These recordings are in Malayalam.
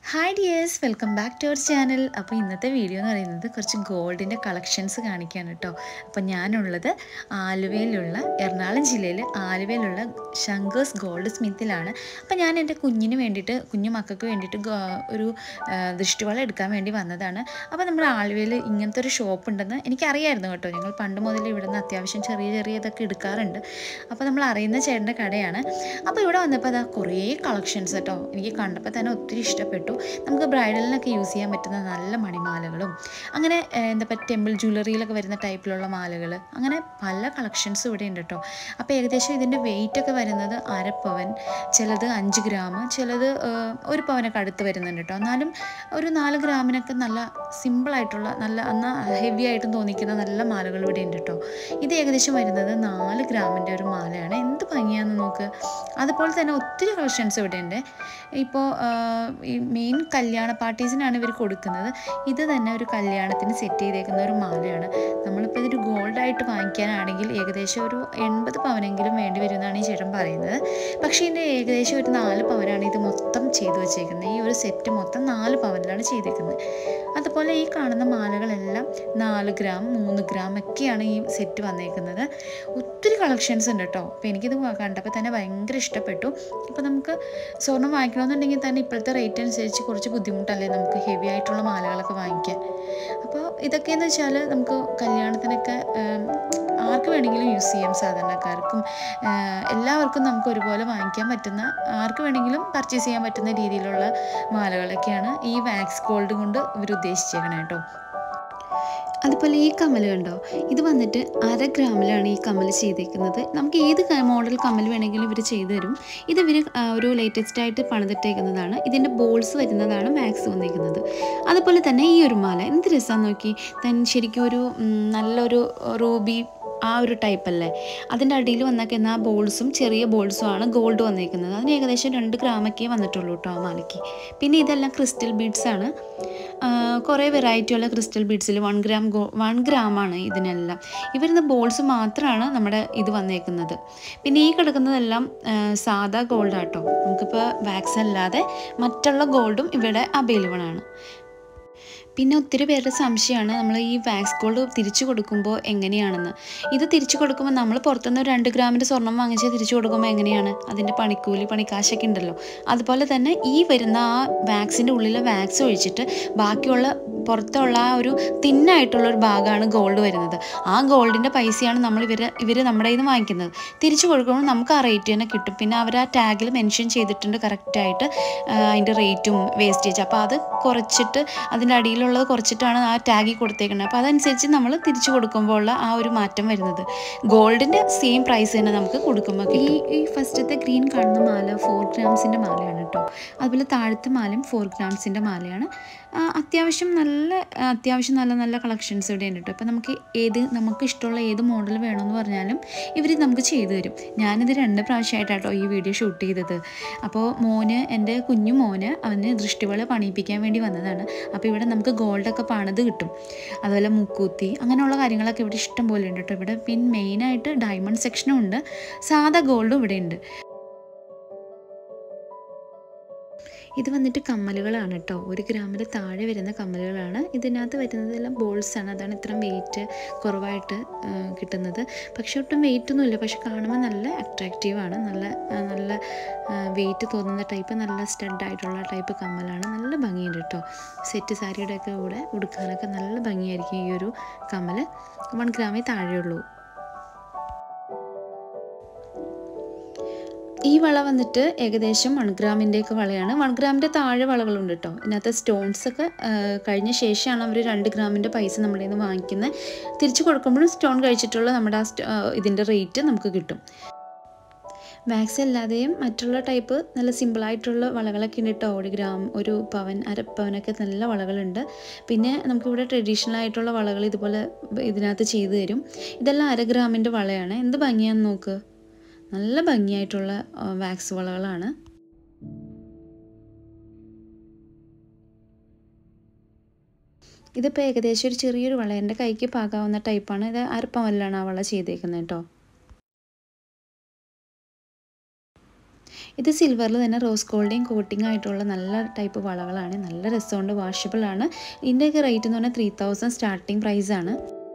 hi dears welcome back to our channel അപ്പോൾ ഇന്നത്തെ വീഡിയോ എന്ന് പറയുന്നത് കുറച്ച് ഗോൾഡിൻ്റെ കളക്ഷൻസ് കാണിക്കാൻ കേട്ടോ അപ്പോൾ ഞാനുള്ളത് ആലുവയിലുള്ള എറണാകുളം ജില്ലയിൽ ആലുവയിലുള്ള ശങ്കേഴ്സ് ഗോൾഡ് സ്മിത്തിലാണ് അപ്പോൾ ഞാൻ എൻ്റെ കുഞ്ഞിന് വേണ്ടിയിട്ട് കുഞ്ഞു മക്കൾക്ക് വേണ്ടിയിട്ട് ഗോ- ഒരു ആ, ദൃഷ്ടിവള എടുക്കാൻ വേണ്ടി വന്നതാണ് അപ്പോൾ നമ്മൾ ആലുവയിൽ ഇങ്ങനത്തെ ഒരു ഷോപ്പ് ഉണ്ടെന്ന് എനിക്കറിയായിരുന്നു കേട്ടോ ഞങ്ങൾ പണ്ട് മുതൽ ഇവിടെ നിന്ന് അത്യാവശ്യം ചെറിയ ചെറിയ ഇതൊക്കെ എടുക്കാറുണ്ട് അപ്പോൾ നമ്മൾ അറിയുന്ന ചേട്ടൻ്റെ കടയാണ് അപ്പോൾ ഇവിടെ വന്നപ്പോൾ അതാ കുറേ കളക്ഷൻസ് കേട്ടോ എനിക്ക് കണ്ടപ്പോൾ തന്നെ ഒത്തിരി ഇഷ്ടപ്പെട്ടു നമുക്ക് ബ്രൈഡലിനൊക്കെ യൂസ് ചെയ്യാൻ പറ്റുന്ന നല്ല മണിമാലകളും അങ്ങനെ ഏഹ്, എന്താ പറയുക ടെമ്പിൾ ജ്വല്ലറിയിലൊക്കെ വരുന്ന ടൈപ്പിലുള്ള മാലകൾ അങ്ങനെ പല കളക്ഷൻസും ഇവിടെ ഉണ്ട് കേട്ടോ അപ്പോൾ ഏകദേശം ഇതിൻ്റെ വെയിറ്റ് ഒക്കെ വരുന്നത് അരപ്പവൻ ചിലത് അഞ്ച് ഗ്രാം ചിലത് ഏഹ്, ഒരു പവനൊക്കെ അടുത്ത് വരുന്നുണ്ട് കേട്ടോ എന്നാലും ഒരു നാല് ഗ്രാമിനൊക്കെ നല്ല സിമ്പിളായിട്ടുള്ള നല്ല എന്നാൽ ഹെവി ആയിട്ടും തോന്നിക്കുന്ന നല്ല മാലകൾ ഇവിടെ ഉണ്ട് കേട്ടോ ഇത് ഏകദേശം വരുന്നത് നാല് ഗ്രാമിൻ്റെ ഒരു മാലയാണ് എന്ത് ഭംഗിയാന്ന് നോക്ക് അതുപോലെ തന്നെ ഒത്തിരി കളക്ഷൻസ് ഇവിടെ ഉണ്ട് ഇപ്പോൾ ഈ മെയിൻ കല്യാണ പാർട്ടീസിനാണ് ഇവർ കൊടുക്കുന്നത് ഇത് തന്നെ ഒരു കല്യാണത്തിന് സെറ്റ് ചെയ്തേക്കുന്ന ഒരു മാലയാണ് നമ്മളിപ്പോൾ ഇതൊരു ഗോൾഡായിട്ട് വാങ്ങിക്കാനാണെങ്കിൽ ഏകദേശം ഒരു എൺപത് പവനെങ്കിലും വേണ്ടി വരുമെന്നാണ് ഈ ചേട്ടൻ പറയുന്നത് പക്ഷേ ഇതിൻ്റെ ഏകദേശം ഒരു നാല് പവനാണ് ഇത് മൊത്തം ചെയ്തു വെച്ചേക്കുന്നത് ഈ ഒരു സെറ്റ് മൊത്തം നാല് പവനിലാണ് ചെയ്തേക്കുന്നത് അതുപോലെ ഈ കാണുന്ന മാലകളെല്ലാം നാല് ഗ്രാം മൂന്ന് ഗ്രാം ഒക്കെയാണ് ഈ സെറ്റ് വന്നേക്കുന്നത് ഒത്തിരി കളക്ഷൻസ് ഉണ്ട് കേട്ടോ അപ്പോൾ എനിക്കിത് കണ്ടപ്പോൾ തന്നെ ഭയങ്കര ഇഷ്ടപ്പെട്ടു ഇപ്പോൾ നമുക്ക് സ്വർണ്ണം വാങ്ങിക്കണമെന്നുണ്ടെങ്കിൽ തന്നെ ഇപ്പോഴത്തെ റേറ്റ് അനുസരിച്ച് കുറച്ച് ബുദ്ധിമുട്ടല്ലേ നമുക്ക് ഹെവി ആയിട്ടുള്ള മാലകളൊക്കെ വാങ്ങിക്കാൻ അപ്പോൾ ഇതൊക്കെയെന്ന് വെച്ചാൽ നമുക്ക് കല്യാണത്തിനൊക്കെ ഉം, ആർക്ക് വേണമെങ്കിലും യൂസ് ചെയ്യാം സാധാരണക്കാർക്കും ആഹ്, എല്ലാവർക്കും നമുക്ക് ഒരുപോലെ വാങ്ങിക്കാൻ പറ്റുന്ന ആർക്ക് വേണമെങ്കിലും പർച്ചേസ് ചെയ്യാൻ പറ്റുന്ന രീതിയിലുള്ള മാലകളൊക്കെയാണ് ഈ വാക്സ് ഗോൾഡ് കൊണ്ട് ഇവർ ഉദ്ദേശിച്ചേക്കണേ കേട്ടോ അതുപോലെ ഈ കമ്മൽ കണ്ടോ ഇത് വന്നിട്ട് അര ഗ്രാമിലാണ് ഈ കമ്മൽ ചെയ്തേക്കുന്നത് നമുക്ക് ഏത് ക- മോഡൽ കമ്മൽ വേണമെങ്കിലും ഇവർ ചെയ്തു തരും ഇത് ഇവർ ഒരു ലേറ്റസ്റ്റ് ആയിട്ട് പണിതിട്ടേക്കുന്നതാണ് ഇതിൻ്റെ ബോൾസ് വരുന്നതാണ് മാക്സ് വന്നിരിക്കുന്നത് അതുപോലെ തന്നെ ഈ ഒരു മാല എന്ത് രസമാണെന്ന് നോക്കി തൻ ശരിക്കും ഒരു ഉം, നല്ലൊരു റൂബി ആ ഒരു ടൈപ്പ് അല്ലേ അതിൻ്റെ അടിയിൽ വന്നേക്കുന്ന ആ ബോൾസും ചെറിയ ബോൾസും ആണ് ഗോൾഡ് വന്നേക്കുന്നത് അതിന് ഏകദേശം രണ്ട് ഗ്രാമൊക്കെ വന്നിട്ടുള്ളൂ കേട്ടോ ആ മാലയ്ക്ക് പിന്നെ ഇതെല്ലാം ക്രിസ്റ്റൽ ബീഡ്സ് ആണ് കുറേ വെറൈറ്റി ഉള്ള ക്രിസ്റ്റൽ ബീഡ്സിൽ വൺ ഗ്രാം ഗോ വൺ ഗ്രാമാണ് ഇതിനെല്ലാം ഇവരുന്ന ബോൾസ് മാത്രമാണ് നമ്മുടെ ഇത് വന്നേക്കുന്നത് പിന്നെ ഈ കിടക്കുന്നതെല്ലാം ആ, സാദാ ഗോൾഡ് ആട്ടോ നമുക്കിപ്പോൾ വാക്സ് അല്ലാതെ മറ്റുള്ള ഗോൾഡും ഇവിടെ അവൈലബിൾ ആണ് പിന്നെ ഒത്തിരി പേരുടെ സംശയമാണ് നമ്മൾ ഈ വാക്സ് ഗോൾഡ് തിരിച്ചു കൊടുക്കുമ്പോൾ എങ്ങനെയാണെന്ന് ഇത് തിരിച്ചു കൊടുക്കുമ്പോൾ നമ്മൾ പുറത്തുനിന്ന് ഒരു രണ്ട് ഗ്രാമിൻ്റെ സ്വർണം വാങ്ങിച്ച് തിരിച്ചു കൊടുക്കുമ്പോൾ എങ്ങനെയാണ് അതിൻ്റെ പണിക്കൂലി പണിക്കാശൊക്കെ ഉണ്ടല്ലോ അതുപോലെ തന്നെ ഈ വരുന്ന ആ വാക്സിൻ്റെ ഉള്ളിലെ വാക്സ് ഒഴിച്ചിട്ട് ബാക്കിയുള്ള പുറത്തുള്ള ആ ഒരു തിന്നായിട്ടുള്ള ഒരു ഭാഗമാണ് ഗോൾഡ് വരുന്നത് ആ ഗോൾഡിൻ്റെ പൈസയാണ് നമ്മൾ ഇവർ ഇവർ നമ്മുടെ കയ്യിൽ നിന്ന് വാങ്ങിക്കുന്നത് തിരിച്ചു കൊടുക്കുമ്പോൾ നമുക്ക് ആ റേറ്റ് തന്നെ കിട്ടും പിന്നെ അവർ ആ ടാഗിൽ മെൻഷൻ ചെയ്തിട്ടുണ്ട് കറക്റ്റായിട്ട് അതിൻ്റെ റേറ്റും വേസ്റ്റേജ് അപ്പോൾ അത് കുറച്ചിട്ട് അതിൻ്റെ അടിയിലുള്ളത് കുറച്ചിട്ടാണ് ആ ടാഗിൽ കൊടുത്തേക്കുന്നത് അപ്പോൾ അതനുസരിച്ച് നമ്മൾ തിരിച്ചു കൊടുക്കുമ്പോൾ ഉള്ള ആ ഒരു മാറ്റം വരുന്നത് ഗോൾഡിൻ്റെ സെയിം പ്രൈസ് തന്നെ നമുക്ക് കൊടുക്കുമ്പോൾ ഈ ഈ ഫസ്റ്റത്തെ ഗ്രീൻ കാണുന്ന മാല ഫോർ ഗ്രാംസിൻ്റെ മാലയാണ് കേട്ടോ അതുപോലെ താഴത്തെ മാലയും ഫോർ ഗ്രാംസിൻ്റെ മാലയാണ് ആ, അത്യാവശ്യം നല്ല ആ, അത്യാവശ്യം നല്ല നല്ല കളക്ഷൻസ് ഇവിടെ ഉണ്ട് കേട്ടോ അപ്പോൾ നമുക്ക് ഏത് നമുക്ക് ഇഷ്ടമുള്ള ഏത് മോഡൽ വേണമെന്ന് പറഞ്ഞാലും ഇവർ നമുക്ക് ചെയ്തു തരും ഞാനിത് രണ്ട് പ്രാവശ്യമായിട്ടാട്ടോ ഈ വീഡിയോ ഷൂട്ട് ചെയ്തത് അപ്പോൾ മോന് എൻ്റെ കുഞ്ഞു മോന് അവന് ദൃഷ്ടിവള പണിയിപ്പിക്കാൻ വേണ്ടി വന്നതാണ് അപ്പോൾ ഇവിടെ നമുക്ക് ഗോൾഡൊക്കെ പണിത് കിട്ടും അതുപോലെ മുക്കൂത്തി അങ്ങനെയുള്ള കാര്യങ്ങളൊക്കെ ഇവിടെ ഇഷ്ടം പോലെ ഉണ്ട് കേട്ടോ ഇവിടെ പിന്നെ മെയിനായിട്ട് ഡയമണ്ട് സെക്ഷനും ഉണ്ട് സാധാ ഗോൾഡും ഇവിടെ ഉണ്ട് ഇത് വന്നിട്ട് കമ്മലുകളാണ് കേട്ടോ ഒരു ഗ്രാമിൽ താഴെ വരുന്ന കമ്മലുകളാണ് ഇതിനകത്ത് വരുന്നതെല്ലാം ബോൾസ് ആണ് അതാണ് ഇത്രയും വെയിറ്റ് കുറവായിട്ട് ആ, കിട്ടുന്നത് പക്ഷെ ഒട്ടും വെയിറ്റ് ഒന്നുമില്ല പക്ഷെ കാണുമ്പോൾ നല്ല അട്രാക്റ്റീവ് ആണ് നല്ല ആ, നല്ല വെയിറ്റ് തോന്നുന്ന ടൈപ്പ് നല്ല സ്റ്റഡ് ആയിട്ടുള്ള ടൈപ്പ് കമ്മലാണ് നല്ല ഭംഗിയുണ്ട് കേട്ടോ സെറ്റ് സാരിയുടെ ഒക്കെ കൂടെ ഉടുക്കാനൊക്കെ നല്ല ഭംഗിയായിരിക്കും ഈ ഒരു കമ്മൽ വൺ ഗ്രാമേ താഴെയുള്ളൂ ഈ വള വന്നിട്ട് ഏകദേശം വൺ ഗ്രാമിൻ്റെയൊക്കെ വളയാണ് വൺ ഗ്രാമിൻ്റെ താഴെ വളകളുണ്ട് കേട്ടോ ഇതിനകത്ത് സ്റ്റോൺസ് ഒക്കെ ആ, കഴിഞ്ഞ ശേഷമാണ് അവർ രണ്ട് ഗ്രാമിൻ്റെ പൈസ നമ്മുടെ നിന്ന് വാങ്ങിക്കുന്നത് തിരിച്ചു കൊടുക്കുമ്പോഴും സ്റ്റോൺ കഴിച്ചിട്ടുള്ള നമ്മുടെ ആ സ്റ്റ- ആ, ഇതിൻ്റെ റേറ്റ് നമുക്ക് കിട്ടും വാക്സ് അല്ലാതെയും മറ്റുള്ള ടൈപ്പ് നല്ല സിമ്പിളായിട്ടുള്ള വളകളൊക്കെ ഉണ്ട് കേട്ടോ ഒരു ഗ്രാം ഒരു പവൻ അരപ്പവനൊക്കെ നല്ല വളകളുണ്ട് പിന്നെ നമുക്കിവിടെ ട്രഡീഷണൽ ആയിട്ടുള്ള വളകൾ ഇതുപോലെ ഇതിനകത്ത് ചെയ്തു തരും ഇതെല്ലാം അര ഗ്രാമിൻ്റെ വളയാണ് എന്ത് ഭംഗിയാന്ന് നോക്ക് നല്ല ഭംഗിയായിട്ടുള്ള ആ, വാക്സ് വളകളാണ് ഇതിപ്പോൾ ഏകദേശം ഒരു ചെറിയൊരു വള എൻ്റെ കൈക്ക് പാകാവുന്ന ടൈപ്പാണ് ഇത് അരപ്പവനിലാണ് ആ വള ചെയ്തേക്കുന്നത് കേട്ടോ ഇത് സിൽവറിൽ തന്നെ റോസ് ഗോൾഡിയും കോട്ടിംഗ് ആയിട്ടുള്ള നല്ല ടൈപ്പ് വളകളാണ് നല്ല രസമുണ്ട് വാഷബിൾ ആണ് ഇതിൻ്റെയൊക്കെ റേറ്റ് എന്ന് പറഞ്ഞാൽ ത്രീ തൗസൻഡ് സ്റ്റാർട്ടിങ് പ്രൈസാണ്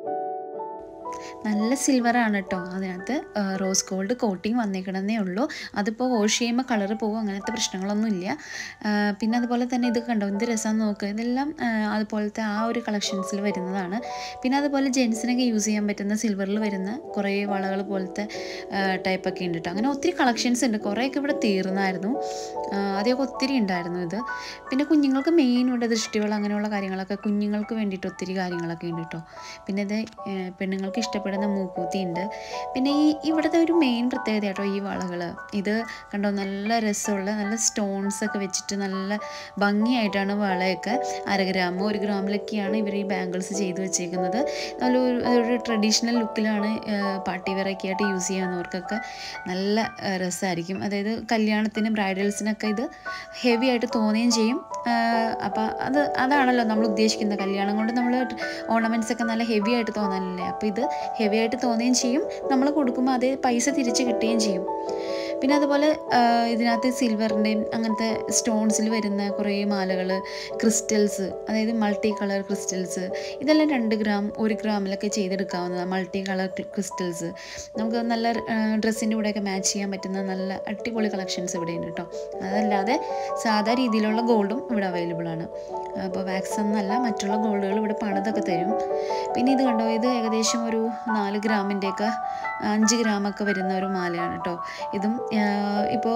നല്ല സിൽവറാണ് കേട്ടോ അതിനകത്ത് ആ, റോസ് ഗോൾഡ് കോട്ടിങ് വന്നേക്കണമെന്നേ ഉള്ളൂ അതിപ്പോൾ വാഷ് ചെയ്യുമ്പോൾ കളറ് പോകും അങ്ങനത്തെ പ്രശ്നങ്ങളൊന്നും ഇല്ല ആ, പിന്നെ അതുപോലെ തന്നെ ഇത് കണ്ടോ എന്ത് രസമാണെന്ന് നോക്കുക ഇതെല്ലാം ആ, അതുപോലത്തെ ആ ഒരു കളക്ഷൻസിൽ വരുന്നതാണ് പിന്നെ അതുപോലെ ജെൻസിനൊക്കെ യൂസ് ചെയ്യാൻ പറ്റുന്ന സിൽവറിൽ വരുന്ന കുറേ വളകൾ പോലത്തെ ടൈപ്പൊക്കെ ഉണ്ട് കേട്ടോ അങ്ങനെ ഒത്തിരി കളക്ഷൻസ് ഉണ്ട് കുറേയൊക്കെ ഇവിടെ തീർന്നായിരുന്നു ആ, ആദ്യമൊക്കെ ഒത്തിരി ഉണ്ടായിരുന്നു ഇത് പിന്നെ കുഞ്ഞുങ്ങൾക്ക് മെയിൻ ഇവിടെ ദൃഷ്ടികൾ അങ്ങനെയുള്ള കാര്യങ്ങളൊക്കെ കുഞ്ഞുങ്ങൾക്ക് വേണ്ടിയിട്ട് ഒത്തിരി കാര്യങ്ങളൊക്കെ ഉണ്ട് കേട്ടോ പിന്നെ ഇത് ഏഹ്, പെണ്ണുങ്ങൾക്ക് ഇഷ്ടപ്പെടുന്ന മൂക്കൂത്തി ഉണ്ട് പിന്നെ ഈ ഇവിടുത്തെ ഒരു മെയിൻ പ്രത്യേകത കേട്ടോ ഈ വളകൾ ഇത് കണ്ടോ നല്ല രസമുള്ള നല്ല സ്റ്റോൺസ് ഒക്കെ വെച്ചിട്ട് നല്ല ഭംഗിയായിട്ടാണ് വളയൊക്കെ അര ഗ്രാം ഒരു ഗ്രാമിലൊക്കെയാണ് ഇവർ ഈ ബാംഗിൾസ് ചെയ്ത് വെച്ചേക്കുന്നത് നല്ല ഒരു ഒരു ട്രഡീഷണൽ ലുക്കിലാണ് പാർട്ടി വെറൊക്കെ ആയിട്ട് യൂസ് ചെയ്യാവുന്നവർക്കൊക്കെ നല്ല രസമായിരിക്കും അതായത് കല്യാണത്തിന് ബ്രൈഡൽസിനൊക്കെ ഇത് ഹെവി ആയിട്ട് തോന്നുകയും ചെയ്യും അപ്പോൾ അത് അതാണല്ലോ നമ്മൾ ഉദ്ദേശിക്കുന്നത് കല്യാണം കൊണ്ട് നമ്മൾ ഓർണമെൻറ്റ്സ് ഒക്കെ നല്ല ഹെവി ആയിട്ട് തോന്നാനല്ലേ അപ്പോൾ ഇത് ഹെവി ആയിട്ട് തോന്നുകയും ചെയ്യും നമ്മൾ കൊടുക്കുമ്പോൾ അതേ പൈസ തിരിച്ച് കിട്ടുകയും ചെയ്യും പിന്നെ അതുപോലെ ആ, ഇതിനകത്ത് സിൽവറിൻ്റെയും അങ്ങനത്തെ സ്റ്റോൺസിൽ വരുന്ന കുറേ മാലകൾ ക്രിസ്റ്റൽസ് അതായത് മൾട്ടി കളർ ക്രിസ്റ്റൽസ് ഇതെല്ലാം രണ്ട് ഗ്രാം ഒരു ഗ്രാമിലൊക്കെ ചെയ്തെടുക്കാവുന്നതാണ് മൾട്ടി കളർ ക്രിസ്റ്റൽസ് നമുക്ക് നല്ല ഡ്രസ്സിൻ്റെ കൂടെയൊക്കെ മാച്ച് ചെയ്യാൻ പറ്റുന്ന നല്ല അടിപൊളി കളക്ഷൻസ് ഇവിടെ ഉണ്ട് കേട്ടോ അതല്ലാതെ സാധാ രീതിയിലുള്ള ഗോൾഡും ഇവിടെ അവൈലബിൾ ആണ് അപ്പോൾ വാക്സ് എന്നല്ല മറ്റുള്ള ഗോൾഡുകൾ ഇവിടെ പണിതൊക്കെ തരും പിന്നെ ഇത് കണ്ടോ ഇത് ഏകദേശം ഒരു നാല് ഗ്രാമിൻ്റെയൊക്കെ അഞ്ച് ഗ്രാമൊക്കെ വരുന്ന ഒരു മാലയാണ് കേട്ടോ ഇതും ഇപ്പോൾ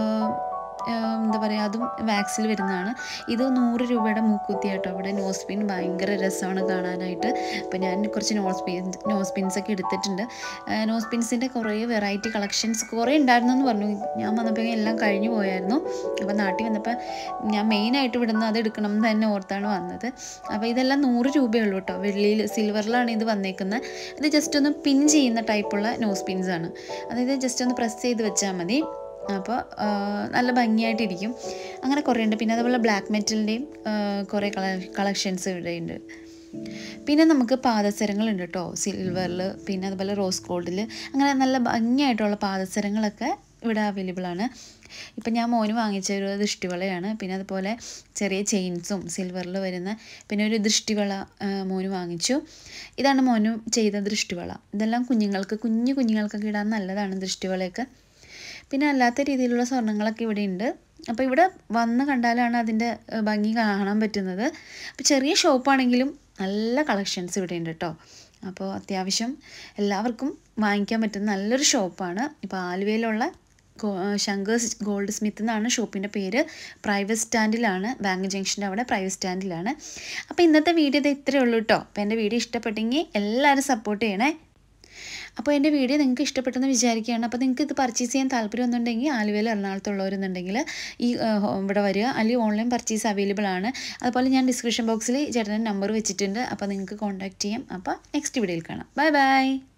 എന്താ പറയുക അതും വാക്സിൽ വരുന്നതാണ് ഇത് നൂറ് രൂപയുടെ മൂക്കുത്തി കേട്ടോ ഇവിടെ നോസ് പിൻ ഭയങ്കര രസമാണ് കാണാനായിട്ട് അപ്പോൾ ഞാൻ കുറച്ച് നോസ് പിൻ നോസ് പിൻസ് ഒക്കെ എടുത്തിട്ടുണ്ട് നോസ് പിൻസിൻ്റെ കുറേ വെറൈറ്റി കളക്ഷൻസ് കുറേ ഉണ്ടായിരുന്നു എന്ന് പറഞ്ഞു ഞാൻ വന്നപ്പോൾ എല്ലാം കഴിഞ്ഞു പോയായിരുന്നു അപ്പോൾ നാട്ടിൽ വന്നപ്പോൾ ഞാൻ മെയിനായിട്ട് ഇവിടുന്ന് അത് എടുക്കണം എന്ന് തന്നെ ഓർത്താണ് വന്നത് അപ്പോൾ ഇതെല്ലാം നൂറ് രൂപയുള്ളൂ കേട്ടോ വെള്ളിയിൽ സിൽവറിലാണ് ഇത് വന്നേക്കുന്നത് ഇത് ജസ്റ്റ് ഒന്ന് പിൻ ചെയ്യുന്ന ടൈപ്പുള്ള നോസ് പിൻസ് ആണ് അതായത് ജസ്റ്റ് ഒന്ന് പ്രസ് ചെയ്ത് വെച്ചാൽ മതി അപ്പോൾ നല്ല ഭംഗിയായിട്ടിരിക്കും അങ്ങനെ കുറേ ഉണ്ട് പിന്നെ അതുപോലെ ബ്ലാക്ക് മെറ്റലിൻ്റെയും കുറേ കള കളക്ഷൻസ് ഇവിടെ ഉണ്ട് പിന്നെ നമുക്ക് പാദസരങ്ങളുണ്ട് കേട്ടോ സിൽവറിൽ പിന്നെ അതുപോലെ റോസ് ഗോൾഡിൽ അങ്ങനെ നല്ല ഭംഗിയായിട്ടുള്ള പാദസരങ്ങളൊക്കെ ഇവിടെ അവൈലബിൾ ആണ് ഇപ്പം ഞാൻ മോന് വാങ്ങിച്ച ഒരു ദൃഷ്ടിവളയാണ് പിന്നെ അതുപോലെ ചെറിയ ചെയിൻസും സിൽവറിൽ വരുന്ന പിന്നെ ഒരു ദൃഷ്ടിവള ആ, മോന് വാങ്ങിച്ചു ഇതാണ് മോന് ചെയ്ത ദൃഷ്ടിവള ഇതെല്ലാം കുഞ്ഞുങ്ങൾക്ക് കുഞ്ഞു കുഞ്ഞുങ്ങൾക്കൊക്കെ ഇടാൻ നല്ലതാണ് ദൃഷ്ടിവളയൊക്കെ പിന്നെ അല്ലാത്ത രീതിയിലുള്ള സ്വർണ്ണങ്ങളൊക്കെ ഇവിടെ ഉണ്ട് അപ്പോൾ ഇവിടെ വന്ന് കണ്ടാലാണ് അതിൻ്റെ ഏഹ്, ഭംഗി കാണാൻ പറ്റുന്നത് അപ്പോൾ ചെറിയ ഷോപ്പാണെങ്കിലും നല്ല കളക്ഷൻസ് ഇവിടെ ഉണ്ട് കേട്ടോ അപ്പോൾ അത്യാവശ്യം എല്ലാവർക്കും വാങ്ങിക്കാൻ പറ്റുന്ന നല്ലൊരു ഷോപ്പാണ് ഇപ്പോൾ ആലുവയിലുള്ള ഗോ- ഏഹ്, ശങ്കേഴ്സ് ഗോൾഡ് സ്മിത്ത് എന്നാണ് ഷോപ്പിൻ്റെ പേര് പ്രൈവറ്റ് സ്റ്റാൻഡിലാണ് ബാങ്ക് ജംഗ്ഷൻ്റെ അവിടെ പ്രൈവറ്റ് സ്റ്റാൻഡിലാണ് അപ്പോൾ ഇന്നത്തെ വീഡിയോ ഇത് ഇത്രയേ ഉള്ളൂ കേട്ടോ അപ്പോൾ എൻ്റെ വീഡിയോ ഇഷ്ടപ്പെട്ടെങ്കിൽ എല്ലാവരും സപ്പോർട്ട് ചെയ്യണേ അപ്പോൾ എൻ്റെ വീഡിയോ നിങ്ങൾക്ക് ഇഷ്ടപ്പെട്ടെന്ന് വിചാരിക്കുകയാണ് അപ്പോൾ നിങ്ങൾക്ക് ഇത് പർച്ചേസ് ചെയ്യാൻ താല്പര്യമൊന്നുണ്ടെങ്കിൽ ആലുവയിൽ എറണാകുളത്തുള്ളവരെന്നുണ്ടെങ്കിൽ ഈ ആ, ഹോ- ഇവിടെ വരിക അല്ലെങ്കിൽ ഓൺലൈൻ പർച്ചേസ് അവൈലബിൾ ആണ് അതുപോലെ ഞാൻ ഡിസ്ക്രിപ്ഷൻ ബോക്സിൽ ചേട്ടൻ്റെ നമ്പർ വെച്ചിട്ടുണ്ട് അപ്പോൾ നിങ്ങൾക്ക് കോൺടാക്റ്റ് ചെയ്യാം അപ്പോൾ നെക്സ്റ്റ് വീഡിയോയിൽ കാണാം ബൈ ബൈ